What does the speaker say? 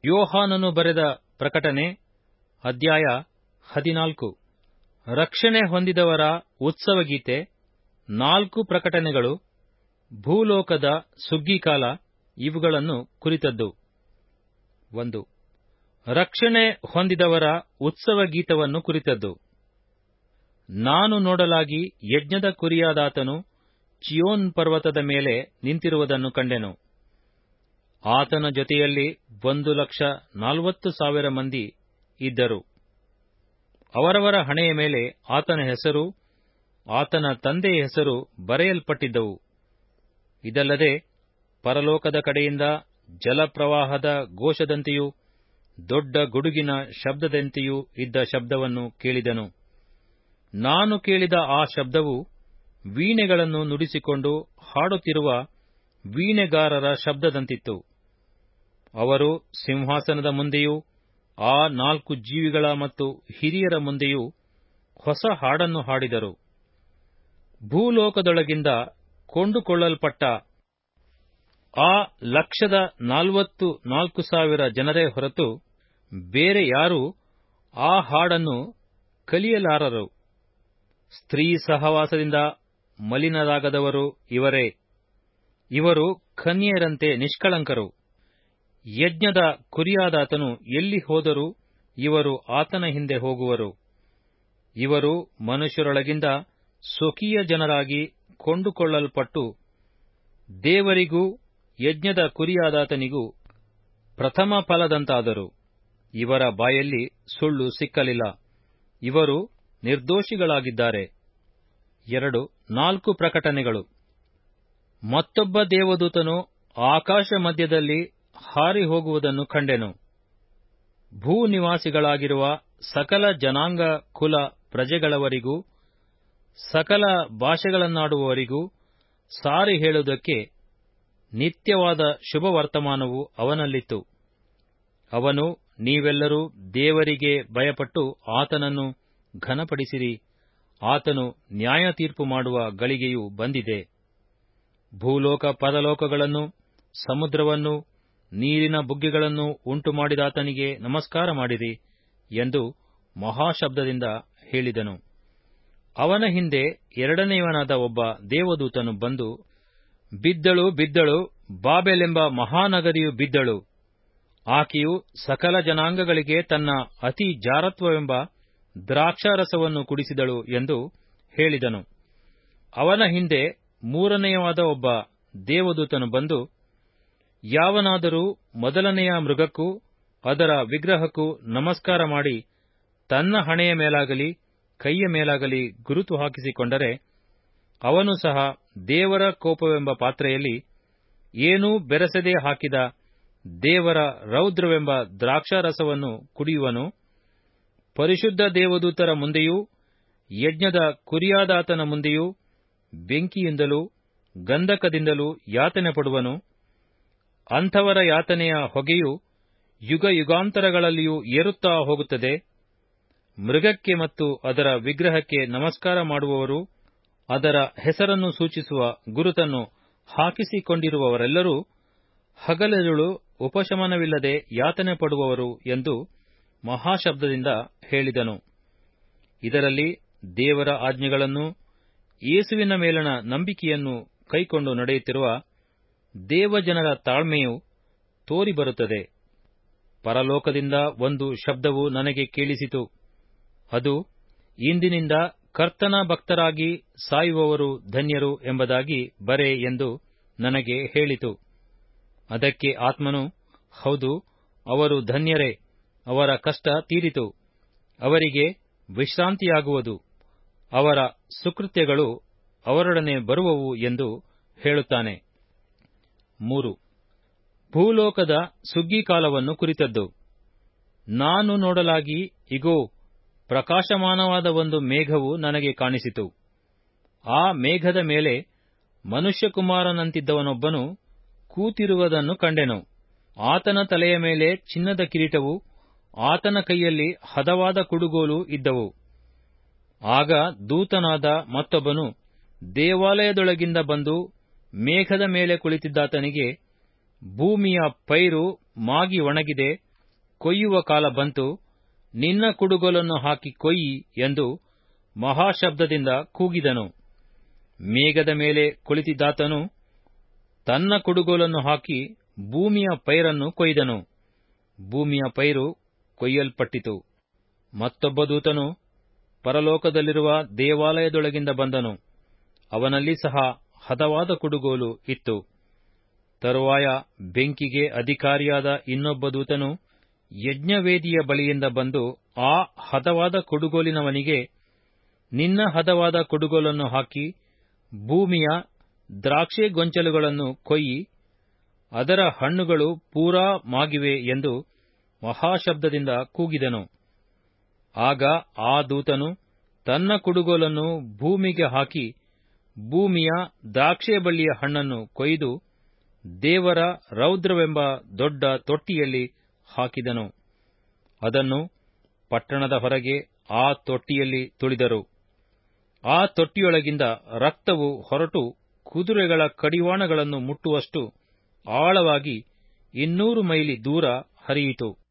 ಯೋಹಾನನು ಬರೆದ ಪ್ರಕಟಣೆ ಅಧ್ಯಾಯ ಹದಿನಾಲ್ಕು ರಕ್ಷಣೆ ಹೊಂದಿದವರ ಉತ್ಸವಗೀತೆ ನಾಲ್ಕು ಪ್ರಕಟಣೆಗಳು ಭೂಲೋಕದ ಸುಗ್ಗಿಕಾಲ ಇವುಗಳನ್ನು ಕುರಿತದ್ದು ಒಂದು ರಕ್ಷಣೆ ಹೊಂದಿದವರ ಉತ್ಸವ ಗೀತವನ್ನು ಕುರಿತದ್ದು ನಾನು ನೋಡಲಾಗಿ ಯಜ್ಞದ ಕುರಿಯಾದಾತನು ಚಿಯೋನ್ ಪರ್ವತದ ಮೇಲೆ ನಿಂತಿರುವುದನ್ನು ಕಂಡೆನು ಆತನ ಜೊತೆಯಲ್ಲಿ ಒಂದು ಲಕ್ಷ ನಲವತ್ತು ಸಾವಿರ ಮಂದಿ ಇದ್ದರು ಅವರವರ ಹಣೆಯ ಮೇಲೆ ಆತನ ಹೆಸರು ಆತನ ತಂದೆಯ ಹೆಸರು ಬರೆಯಲ್ಪಟ್ಟಿದ್ದವು ಇದಲ್ಲದೆ ಪರಲೋಕದ ಕಡೆಯಿಂದ ಜಲಪ್ರವಾಹದ ಘೋಷದಂತೆಯೂ ದೊಡ್ಡ ಗುಡುಗಿನ ಶಬ್ದದಂತೆಯೂ ಇದ್ದ ಶಬ್ದವನ್ನು ಕೇಳಿದನು ನಾನು ಕೇಳಿದ ಆ ಶಬ್ದವು ವೀಣೆಗಳನ್ನು ನುಡಿಸಿಕೊಂಡು ಹಾಡುತ್ತಿರುವ ವೀಣೆಗಾರರ ಶಬ್ದದಂತಿತ್ತು ಅವರು ಸಿಂಹಾಸನದ ಮುಂದೆಯೂ ಆ ನಾಲ್ಕು ಜೀವಿಗಳ ಮತ್ತು ಹಿರಿಯರ ಮುಂದೆಯೂ ಹೊಸ ಹಾಡನ್ನು ಹಾಡಿದರು ಭೂಲೋಕದೊಳಗಿಂದ ಕೊಂಡುಕೊಳ್ಳಲ್ಪಟ್ಟ ಆ ಲಕ್ಷದ ನಲವತ್ತು ನಾಲ್ಕು ಸಾವಿರ ಜನರೇ ಹೊರತು ಬೇರೆ ಯಾರೂ ಆ ಹಾಡನ್ನು ಕಲಿಯಲಾರರು ಸ್ತ್ರೀ ಸಹವಾಸದಿಂದ ಮಲಿನರಾಗದವರು ಇವರೇ ಇವರು ಕನ್ಯೆಯರಂತೆ ನಿಷ್ಕಳಂಕರು ಯಜ್ಞದ ಕುರಿಯಾದಾತನು ಎಲ್ಲಿ ಹೋದರೂ ಇವರು ಆತನ ಹಿಂದೆ ಹೋಗುವರು ಇವರು ಮನುಷ್ಯರೊಳಗಿಂದ ಸ್ವಕೀಯ ಜನರಾಗಿ ಕೊಂಡುಕೊಳ್ಳಲ್ಪಟ್ಟು ದೇವರಿಗೂ ಯಜ್ಞದ ಕುರಿಯಾದಾತನಿಗೂ ಪ್ರಥಮ ಫಲದಂತಾದರು ಇವರ ಬಾಯಲ್ಲಿ ಸುಳ್ಳು ಸಿಕ್ಕಲಿಲ್ಲ ಇವರು ನಿರ್ದೋಷಿಗಳಾಗಿದ್ದಾರೆ ಎರಡು ನಾಲ್ಕು ಪ್ರಕಟಣೆಗಳು ಮತ್ತೊಬ್ಬ ದೇವದೂತನು ಆಕಾಶ ಮಧ್ಯದಲ್ಲಿ ಹಾರಿ ಹೋಗುವುದನ್ನು ಕಂಡೆನು ಭೂನಿವಾಸಿಗಳಾಗಿರುವ ಸಕಲ ಜನಾಂಗ ಕುಲ ಪ್ರಜೆಗಳವರಿಗೂ ಸಕಲ ಭಾಷೆಗಳನ್ನಾಡುವವರಿಗೂ ಸಾರಿ ಹೇಳುವುದಕ್ಕೆ ನಿತ್ಯವಾದ ಶುಭವರ್ತಮಾನವು ಅವನಲ್ಲಿತ್ತು ಅವನು ನೀವೆಲ್ಲರೂ ದೇವರಿಗೆ ಭಯಪಟ್ಟು ಆತನನ್ನು ಘನಪಡಿಸಿರಿ ಆತನು ನ್ಯಾಯ ತೀರ್ಪು ಮಾಡುವ ಗಳಿಗೆಯು ಬಂದಿದೆ ಭೂಲೋಕ ಪರಲೋಕಗಳನ್ನು ಸಮುದ್ರವನ್ನು ನೀರಿನ ಬುಗ್ಗೆಗಳನ್ನು ಉಂಟು ಮಾಡಿದಾತನಿಗೆ ನಮಸ್ಕಾರ ಮಾಡಿರಿ ಎಂದು ಮಹಾಶಬ್ದದಿಂದ ಹೇಳಿದನು ಅವನ ಹಿಂದೆ ಎರಡನೆಯವನಾದ ಒಬ್ಬ ದೇವದೂತನು ಬಂದು ಬಿದ್ದಳು ಬಿದ್ದಳು ಬಾಬೆಲೆಂಬ ಮಹಾನಗರಿಯು ಬಿದ್ದಳು ಆಕೆಯು ಸಕಲ ಜನಾಂಗಗಳಿಗೆ ತನ್ನ ಅತಿ ಜಾರತ್ವವೆಂಬ ದ್ರಾಕ್ಷಾರಸವನ್ನು ಕುಡಿಸಿದಳು ಎಂದು ಹೇಳಿದನು ಅವನ ಹಿಂದೆ ಮೂರನೆಯವಾದ ಒಬ್ಬ ದೇವದೂತನು ಬಂದು ಯಾವನಾದರೂ ಮೊದಲನೆಯ ಮೃಗಕ್ಕೂ ಅದರ ವಿಗ್ರಹಕ್ಕೂ ನಮಸ್ಕಾರ ಮಾಡಿ ತನ್ನ ಹಣೆಯ ಮೇಲಾಗಲಿ ಕೈಯ ಮೇಲಾಗಲಿ ಗುರುತು ಹಾಕಿಸಿಕೊಂಡರೆ ಅವನು ಸಹ ದೇವರ ಕೋಪವೆಂಬ ಪಾತ್ರೆಯಲ್ಲಿ ಏನೂ ಬೆರೆಸದೆ ಹಾಕಿದ ದೇವರ ರೌದ್ರವೆಂಬ ದ್ರಾಕ್ಷಾರಸವನ್ನು ಕುಡಿಯುವನು ಪರಿಶುದ್ಧ ದೇವದೂತರ ಮುಂದೆಯೂ ಯಜ್ಞದ ಕುರಿಯಾದಾತನ ಮುಂದೆಯೂ ಬೆಂಕಿಯಿಂದಲೂ ಗಂಧಕದಿಂದಲೂ ಯಾತನೆ ಪಡುವನು ಅಂಥವರ ಯಾತನೆಯ ಹೊಗೆಯು ಯುಗ ಯುಗಾಂತರಗಳಲ್ಲಿಯೂ ಏರುತ್ತಾ ಹೋಗುತ್ತದೆ ಮೃಗಕ್ಕೆ ಮತ್ತು ಅದರ ವಿಗ್ರಹಕ್ಕೆ ನಮಸ್ಕಾರ ಮಾಡುವವರು ಅದರ ಹೆಸರನ್ನು ಸೂಚಿಸುವ ಗುರುತನ್ನು ಹಾಕಿಸಿಕೊಂಡಿರುವವರೆಲ್ಲರೂ ಹಗಲಿರುಳು ಉಪಶಮನವಿಲ್ಲದೆ ಯಾತನೆ ಪಡುವವರು ಎಂದು ಮಹಾಶಬ್ದದಿಂದ ಹೇಳಿದನು ಇದರಲ್ಲಿ ದೇವರ ಆಜ್ಞೆಗಳನ್ನು ಯೇಸುವಿನ ಮೇಲಣ ನಂಬಿಕೆಯನ್ನು ಕೈಕೊಂಡು ನಡೆಯುತ್ತಿರುವ ದೇವಜನರ ತಾಳ್ಮೆಯು ತೋರಿಬರುತ್ತದೆ ಪರಲೋಕದಿಂದ ಒಂದು ಶಬ್ದವು ನನಗೆ ಕೇಳಿಸಿತು ಅದು ಇಂದಿನಿಂದ ಕರ್ತನ ಭಕ್ತರಾಗಿ ಸಾಯುವವರು ಧನ್ಯರು ಎಂಬುದಾಗಿ ಬರೆ ಎಂದು ನನಗೆ ಹೇಳಿತು ಅದಕ್ಕೆ ಆತ್ಮನು ಹೌದು ಅವರು ಧನ್ಯರೇ ಅವರ ಕಷ್ಟ ತೀರಿತು ಅವರಿಗೆ ವಿಶ್ರಾಂತಿಯಾಗುವುದು ಅವರ ಸುಕೃತ್ಯಗಳು ಅವರೊಡನೆ ಬರುವವು ಎಂದು ಹೇಳುತ್ತಾನೆ ಮೂರು ಭೂಲೋಕದ ಸುಗ್ಗಿಕಾಲವನ್ನು ಕುರಿತದ್ದು ನಾನು ನೋಡಲಾಗಿ ಇಗೋ ಪ್ರಕಾಶಮಾನವಾದ ಒಂದು ಮೇಘವು ನನಗೆ ಕಾಣಿಸಿತು ಆ ಮೇಘದ ಮೇಲೆ ಮನುಷ್ಯಕುಮಾರನಂತಿದ್ದವನೊಬ್ಬನು ಕೂತಿರುವುದನ್ನು ಕಂಡೆನು ಆತನ ತಲೆಯ ಮೇಲೆ ಚಿನ್ನದ ಕಿರೀಟವು ಆತನ ಕೈಯಲ್ಲಿ ಹದವಾದ ಕುಡುಗೋಲು ಇದ್ದವು ಆಗ ದೂತನಾದ ಮತ್ತೊಬ್ಬನು ದೇವಾಲಯದೊಳಗಿಂದ ಬಂದು ಮೇಘದ ಮೇಲೆ ಕುಳಿತಿದ್ದಾತನಿಗೆ ಭೂಮಿಯ ಪೈರು ಮಾಗಿ ಒಣಗಿದೆ ಕೊಯ್ಯುವ ಕಾಲ ಬಂತು ನಿನ್ನ ಕುಡುಗೋಲನ್ನು ಹಾಕಿ ಕೊಯ್ಯಿ ಎಂದು ಮಹಾಶಬ್ದದಿಂದ ಕೂಗಿದನು ಮೇಘದ ಮೇಲೆ ಕುಳಿತಿದ್ದಾತನು ತನ್ನ ಕುಡುಗೋಲನ್ನು ಹಾಕಿ ಭೂಮಿಯ ಪೈರನ್ನು ಕೊಯ್ದನು ಭೂಮಿಯ ಪೈರು ಕೊಯ್ಯಲ್ಪಟ್ಟಿತು ಮತ್ತೊಬ್ಬ ದೂತನು ಪರಲೋಕದಲ್ಲಿರುವ ದೇವಾಲಯದೊಳಗಿಂದ ಬಂದನು ಅವನಲ್ಲಿ ಸಹ ಹದವಾದ ಕುಡುಗೋಲು ಇತ್ತು ತರುವಾಯ ಬೆಂಕಿಗೆ ಅಧಿಕಾರಿಯಾದ ಇನ್ನೊಬ್ಬ ದೂತನು ಯಜ್ಞವೇದಿಯ ಬಳಿಯಿಂದ ಬಂದು ಆ ಹದವಾದ ಕುಡುಗೋಲಿನವನಿಗೆ ನಿನ್ನ ಹದವಾದ ಕುಡುಗೋಲನ್ನು ಹಾಕಿ ಭೂಮಿಯ ದ್ರಾಕ್ಷೆ ಗೊಂಚಲುಗಳನ್ನು ಕೊಯ್ಯಿ ಅದರ ಹಣ್ಣುಗಳು ಪೂರಾ ಮಾಗಿವೆ ಎಂದು ಮಹಾಶಬ್ದದಿಂದ ಕೂಗಿದನು ಆಗ ಆ ದೂತನು ತನ್ನ ಕುಡುಗೋಲನ್ನು ಭೂಮಿಗೆ ಹಾಕಿ ಭೂಮಿಯ ದ್ರಾಕ್ಷೆ ಬಳ್ಳಿಯ ಹಣ್ಣನ್ನು ಕೊಯ್ದು ದೇವರ ರೌದ್ರವೆಂಬ ದೊಡ್ಡ ತೊಟ್ಟಿಯಲ್ಲಿ ಹಾಕಿದನು ಅದನ್ನು ಪಟ್ಟಣದ ಹೊರಗೆ ಆ ತೊಟ್ಟಿಯಲ್ಲಿ ತುಳಿದರು ಆ ತೊಟ್ಟಿಯೊಳಗಿಂದ ರಕ್ತವು ಹೊರಟು ಕುದುರೆಗಳ ಕಡಿವಾಣಗಳನ್ನು ಮುಟ್ಟುವಷ್ಟು ಆಳವಾಗಿ ಇನ್ನೂರು ಮೈಲಿ ದೂರ ಹರಿಯಿತು